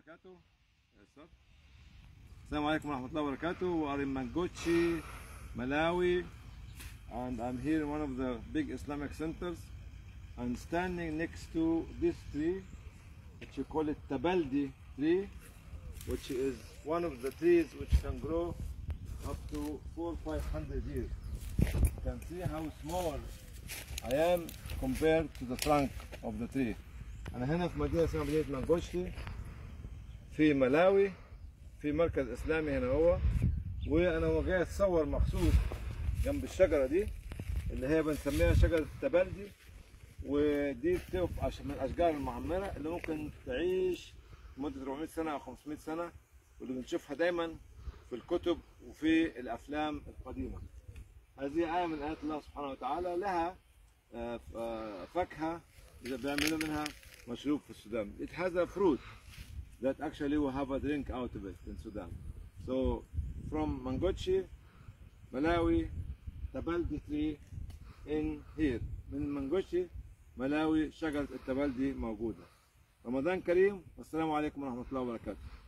وبركاته الصف. السلام عليكم ورحمة الله وبركاته. We are in Mangochi, Malawi, and I'm here in one of the big Islamic centers. I'm standing next to this tree, which you call it Tabaldi tree, which is one of the trees which can grow up to four, five hundred years. You can see how small I am compared to the trunk of the tree. أنا هنا في مدينة اسمها مدينة مانجوشتي في ملاوي في مركز إسلامي هنا هو وأنا هو جاي أتصور مخصوص جنب الشجرة دي اللي هي بنسميها شجرة التبلدي ودي بتبقى عش- من الأشجار المعمرة اللي ممكن تعيش لمدة 400 سنة أو 500 سنة واللي بنشوفها دايما في الكتب وفي الأفلام القديمة. هذه آية من آيات الله سبحانه وتعالى لها آه، ف- آه، فاكهة إذا بيعملوا منها مشروب في السودان. It has a fruit that actually we have a drink out of it in Sudan. So from Mangochi, Malawi, Tabaldi tree in here. من منجوشي ملاوي شجرة التبلدي موجودة. رمضان كريم والسلام عليكم ورحمة الله وبركاته.